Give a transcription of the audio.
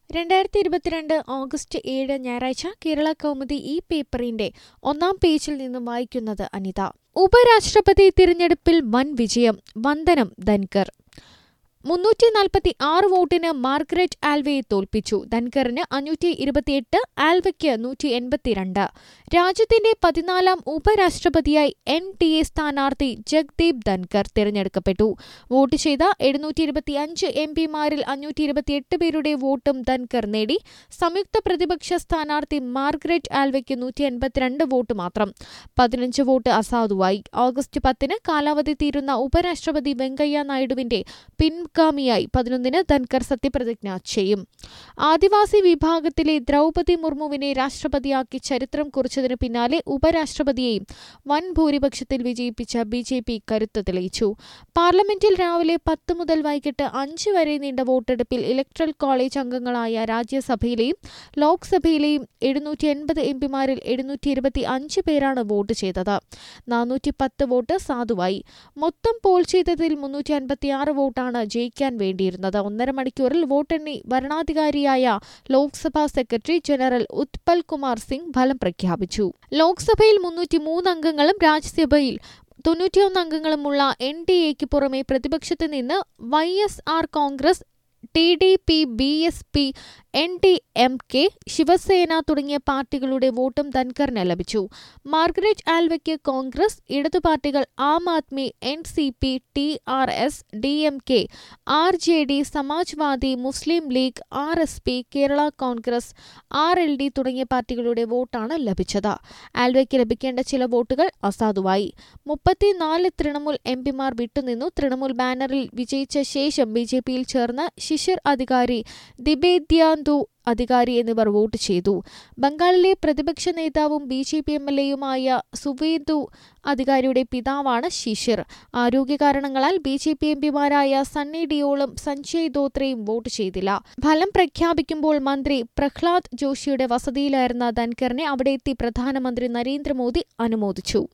രണ്ടായിരത്തി ഇരുപത്തിരണ്ട് ഓഗസ്റ്റ് ഏഴ് ഞായറാഴ്ച കേരള കൗമുദി ഈ പേപ്പറിന്റെ ഒന്നാം പേജിൽ നിന്നും വായിക്കുന്നത് അനിത ഉപരാഷ്ട്രപതി തിരഞ്ഞെടുപ്പിൽ വൻ വിജയം വന്ദനം ധൻകർ മുന്നൂറ്റി നാൽപ്പത്തി ആറ് വോട്ടിന് മാർഗരറ്റ് ആൽവയെ തോൽപ്പിച്ചു ധൻകറിന് അഞ്ഞൂറ്റി ഇരുപത്തിയെട്ട് ആൽവയ്ക്ക് നൂറ്റി എൺപത്തിരണ്ട് രാജ്യത്തിന്റെ പതിനാലാം ഉപരാഷ്ട്രപതിയായി എൻ ഡി എ സ്ഥാനാർത്ഥി ജഗ്ദീപ് ധൻകർ തിരഞ്ഞെടുക്കപ്പെട്ടു വോട്ട് ചെയ്ത എഴുന്നൂറ്റി ഇരുപത്തിയഞ്ച് എം പിമാരിൽ അഞ്ഞൂറ്റി ഇരുപത്തിയെട്ട് പേരുടെ വോട്ടും ധൻകർ നേടി സംയുക്ത പ്രതിപക്ഷ സ്ഥാനാർത്ഥി മാർഗരറ്റ് ആൽവയ്ക്ക് നൂറ്റി എൺപത്തിരണ്ട് വോട്ട് മാത്രം പതിനഞ്ച് വോട്ട് അസാധുവായി ഓഗസ്റ്റ് പത്തിന് കാലാവധി തീരുന്ന ഉപരാഷ്ട്രപതി വെങ്കയ്യ നായിഡുവിന്റെ പിൻഗാമിയായി പതിനൊന്നിന് ധൻകർ സത്യപ്രതിജ്ഞ ചെയ്യും ആദിവാസി വിഭാഗത്തിലെ ദ്രൗപതി മുർമുവിനെ രാഷ്ട്രപതിയാക്കി ചരിത്രം കുറിച്ചതിന് പിന്നാലെ ഉപരാഷ്ട്രപതിയെയും വൻ ഭൂരിപക്ഷത്തിൽ വിജയിപ്പിച്ച ബി ജെ പി കരുത്ത് തെളിയിച്ചു പാർലമെന്റിൽ രാവിലെ പത്ത് മുതൽ വൈകിട്ട് അഞ്ച് വരെ നീണ്ട വോട്ടെടുപ്പിൽ ഇലക്ട്രൽ കോളേജ് അംഗങ്ങളായ രാജ്യസഭയിലെയും ലോക്സഭയിലെയും എഴുന്നൂറ്റി എൺപത് എം പിമാരിൽ എഴുന്നൂറ്റി ഇരുപത്തി അഞ്ച് പേരാണ് വോട്ട് ചെയ്തത് നാനൂറ്റി പത്ത് വോട്ട് സാധുവായി മൊത്തം പോൾ ചെയ്തതിൽ മുന്നൂറ്റി അൻപത്തിയാറ് വോട്ടാണ് ജയിക്കാൻ വേണ്ടിയിരുന്നത് ഒന്നര മണിക്കൂറിൽ വോട്ടെണ്ണി വരണാധികാരിയായ ലോക്സഭാ സെക്രട്ടറി ജനറൽ ഉത്പൽ കുമാർ സിംഗ് ഫലം പ്രഖ്യാപിച്ചു ലോക്സഭയിൽ മുന്നൂറ്റി മൂന്ന് അംഗങ്ങളും രാജ്യസഭയിൽ തൊണ്ണൂറ്റിയൊന്ന് അംഗങ്ങളുമുള്ള എൻ ഡി എക്ക് പുറമെ പ്രതിപക്ഷത്ത് നിന്ന് Y S R Congress T D P B S P N D M K Shiv Sena തുടങ്ങിയ പാർട്ടികളുടെ വോട്ടും ധൻകറിന് ലഭിച്ചു മാർഗരറ്റ് ആൽവയ്ക്ക് കോൺഗ്രസ് ഇടതു പാർട്ടികൾ Aam Aadmi N C P T R S D M K R J D Samajwadi Muslim League R S P Kerala Congress R L D തുടങ്ങിയ പാർട്ടികളുടെ വോട്ടാണ് ലഭിച്ചത് ആൽവയ്ക്ക് ലഭിക്കേണ്ട ചില വോട്ടുകൾ അസാധുവായി മുപ്പത്തിനാല് തൃണമൂൽ എം പിമാർ വിട്ടുനിന്നു തൃണമൂൽ ബാനറിൽ വിജയിച്ച ശേഷം ബി ജെ പിയിൽ ചേർന്ന ശിശിർ അധികാരി ദിബേദ്യാന്തു അധികാരി എന്നിവർ വോട്ട് ചെയ്തു ബംഗാളിലെ പ്രതിപക്ഷ നേതാവും B J P M L എയുമായ സുവേന്ദു അധികാരിയുടെ പിതാവാണ് ശിശിർ ആരോഗ്യ കാരണങ്ങളാൽ ബി ജെ പി എം പിമാരായ സണ്ണി ഡിയോളും സഞ്ജയ് ദോത്രയും വോട്ട് ചെയ്തില്ല ഫലം പ്രഖ്യാപിക്കുമ്പോൾ മന്ത്രി പ്രഹ്ലാദ് ജോഷിയുടെ വസതിയിലായിരുന്ന ധൻകറിനെ അവിടെ എത്തി പ്രധാനമന്ത്രി നരേന്ദ്രമോദി അനുമോദിച്ചു